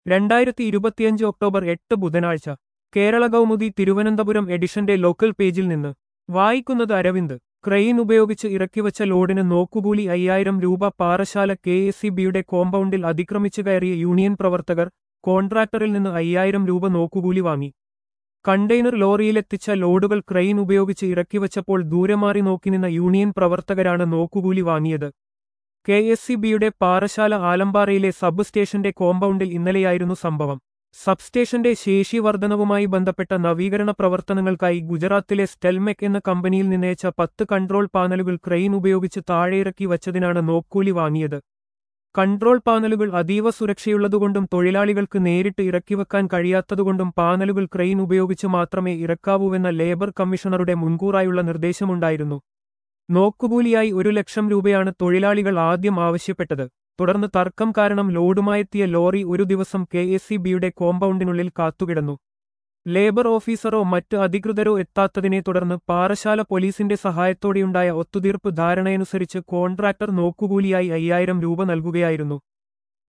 രണ്ടായിരത്തി ഇരുപത്തിയഞ്ച് ഒക്ടോബർ എട്ട് ബുധനാഴ്ച കേരള കൗമുദി തിരുവനന്തപുരം എഡിഷന്റെ ലോക്കൽ പേജിൽ നിന്ന് വായിക്കുന്നത് അരവിന്ദ് ക്രെയിൻ ഉപയോഗിച്ച് ഇറക്കിവച്ച ലോഡിന് നോക്കുകൂലി അയ്യായിരം രൂപ പാറശാല കെ എസ് സി ബിയുടെ കോമ്പൗണ്ടിൽ അതിക്രമിച്ചു കയറിയ യൂണിയൻ പ്രവർത്തകർ കോൺട്രാക്ടറിൽ നിന്ന് അയ്യായിരം രൂപ നോക്കുകൂലി വാങ്ങി കണ്ടെയ്നർ ലോറിയിലെത്തിച്ച ലോഡുകൾ ക്രെയിൻ ഉപയോഗിച്ച് ഇറക്കിവച്ചപ്പോൾ ദൂരെ മാറി നോക്കി നിന്ന യൂണിയൻ പ്രവർത്തകരാണ് നോക്കുകൂലി വാങ്ങിയത് കെ എസ് സി ബിയുടെ പാറശാല ആലമ്പാറയിലെ സബ് സ്റ്റേഷന്റെ കോമ്പൗണ്ടിൽ ഇന്നലെയായിരുന്നു സംഭവം സബ്സ്റ്റേഷന്റെ ശേഷി വർധനവുമായി ബന്ധപ്പെട്ട നവീകരണ പ്രവർത്തനങ്ങൾക്കായി ഗുജറാത്തിലെ സ്റ്റെൽമെക് എന്ന കമ്പനിയിൽ നിന്നയച്ച പത്ത് കൺട്രോൾ പാനലുകൾ ക്രെയിൻ ഉപയോഗിച്ച് താഴെയിറക്കി വച്ചതിനാണ് നോക്കൂലി വാങ്ങിയത് കൺട്രോൾ പാനലുകൾ അതീവ സുരക്ഷയുള്ളതുകൊണ്ടും തൊഴിലാളികൾക്ക് നേരിട്ട് ഇറക്കിവെക്കാൻ കഴിയാത്തതുകൊണ്ടും പാനലുകൾ ക്രെയിൻ ഉപയോഗിച്ച് മാത്രമേ ഇറക്കാവൂവെന്ന ലേബർ കമ്മീഷണറുടെ മുൻകൂറായുള്ള നിർദ്ദേശമുണ്ടായിരുന്നു നോക്കുകൂലിയായി ഒരു ലക്ഷം രൂപയാണ് തൊഴിലാളികൾ ആദ്യം ആവശ്യപ്പെട്ടത് തുടർന്ന് തർക്കം കാരണം ലോഡുമായെത്തിയ ലോറി ഒരു ദിവസം കെ എസ് സി ബിയുടെ കോമ്പൗണ്ടിനുള്ളിൽ കാത്തുകിടന്നു ലേബർ ഓഫീസറോ മറ്റ് അധികൃതരോ എത്താത്തതിനെ തുടർന്ന് പാറശാല പോലീസിന്റെ സഹായത്തോടെയുണ്ടായ ഒത്തുതീർപ്പ് ധാരണയനുസരിച്ച് കോൺട്രാക്ടർ നോക്കുകൂലിയായി അയ്യായിരം രൂപ നൽകുകയായിരുന്നു